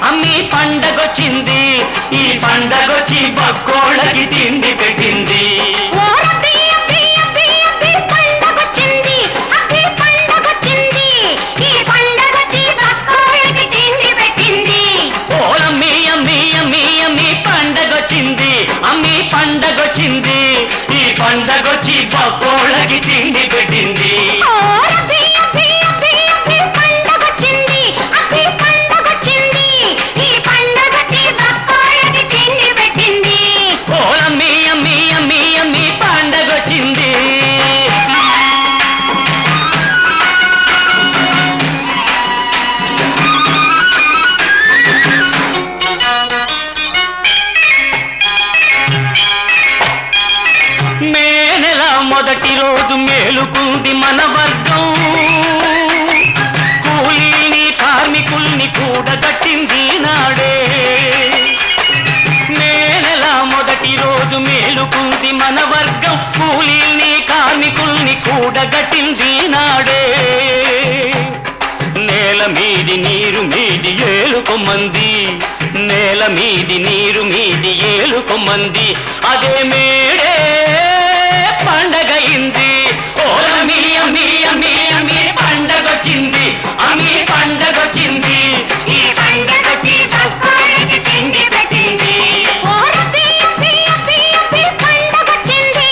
అమ్మి పండగొచ్చింది ఈ పండగొచ్చి బక్కోళ్ళకి తిండి పెట్టింది ఓ రబ్బీ, అబ్బీ, అబ్బీ, అబ్బీ, పండగొచ్చింది, అబ్బీ, పండగొచ్చింది. ఈ పండగొచ్చి పక్కోళ్ళకి తిండి పెట్టింది. ఓలమ్మి అమ్మి అమ్మి అమ్మి పండగొచ్చింది అమ్మి పండగొచ్చింది ఈ పండగొచ్చి బక్కోళ్ళకి తిండి పెట్టింది ఓ రబ్బీ, అబ్బీ, అబ్బీ, అబ్బీ, పండగొచ్చింది, అబ్బీ, పండగొచ్చింది. ఈ పండగొచ్చి పక్కోళ్ళకి తిండి పెట్టింది. ఓలమ్మి అమ్మి అమ్మి అమ్మి పండగొచ్చింది మే నెల మొదటి రోజు మేలుకుంది మన వర్గం కూలీని కార్మికుల్ని కూడగట్టింది నాడే మే నెల మొదటి రోజు మేలుకుంది మన వర్గం కూలీని కార్మికుల్ని కూడగట్టింది నాడే నేల మీది నీరు మీది ఏలుకొమ్మంది నేల మీది నీరు మీది ఏలుకొమ్మంది అదే మేడే పండగయింది ఓలమ్మి అమ్మి అమ్మి అమ్మి పండగొచ్చింది అమ్మి పండగొచ్చింది ఈ పండగొచ్చి పక్కోళ్ళకి తిండి పెట్టింది ఓ రబ్బీ, అబ్బీ, అబ్బీ, అబ్బీ, పండగొచ్చింది.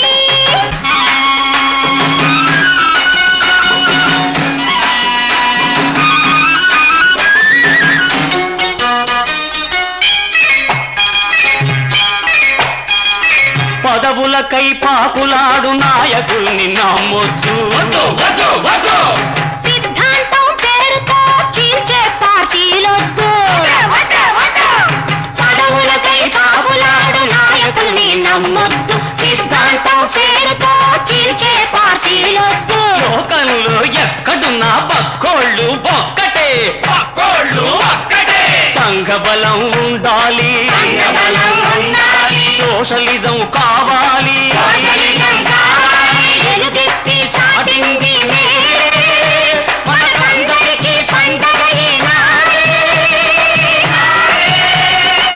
పదవులకై పాకులాడు నాయకుల్ని నమ్మొచ్చు సిద్ధాంతం పేరుతో చీల్చే పార్టీలొద్దు పదవులపై పాపులాడు నాయకుల్ని నమ్మొద్దు సిద్ధాంతం పేరుతో చీల్చే పార్టీలొద్దు లోకంలో ఎక్కడున్నా బక్కోళ్ళు ఒక్కటే బక్కోళ్ళు ఒక్కటే సంఘ బలం ఉండాలి సంఘబలం ఉండాలి. సోషలిజం కావాలి వెలుగెత్తి చాటింది